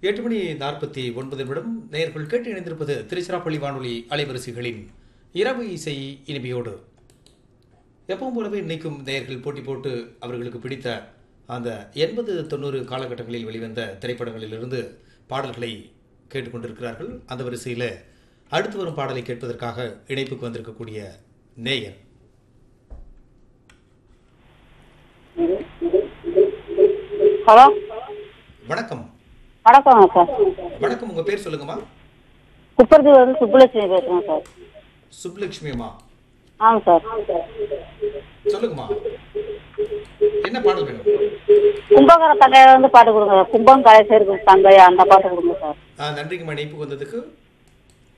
எட்டு மணி நாற்பத்தி ஒன்பது நிமிடம் நேயர்கள் கேட்டு இணைந்திருப்பது திருச்சிராப்பள்ளி வானொலி அலைவரிசைகளின் இரவு இசை இனிமையோடு எப்பவும் போலவே இன்னைக்கும் நேயர்கள் போட்டி போட்டு அவர்களுக்கு பிடித்த அந்த எண்பது தொண்ணூறு காலகட்டங்களில் வெளிவந்த திரைப்படங்களிலிருந்து பாடல்களை கேட்டுக்கொண்டிருக்கிறார்கள் அந்த வரிசையில் அடுத்து வரும் பாடலை கேட்பதற்காக இணைப்புக்கு வந்திருக்கக்கூடிய நேயர் ஹலோ வணக்கம் வணக்கம் சார் வணக்கம் உங்க பேர் சொல்லுங்கம்மா குப்பரத்தி வந்து சுப்புலட்சுமி பேசுகிறேன் சார் சுப்லட்சுமி அம்மா ஆமாம் சார் சொல்லுங்கம்மா என்ன பாடல் வேணும் கும்பகர தங்கையில வந்து பாட்டு கொடுங்க சார் கும்பம் கலை சேர்க்கும் தங்கை அந்த பாட்டு கொடுங்க சார் ஆ, நன்றிங்கம்மா இணைப்புக்கு வந்ததுக்கு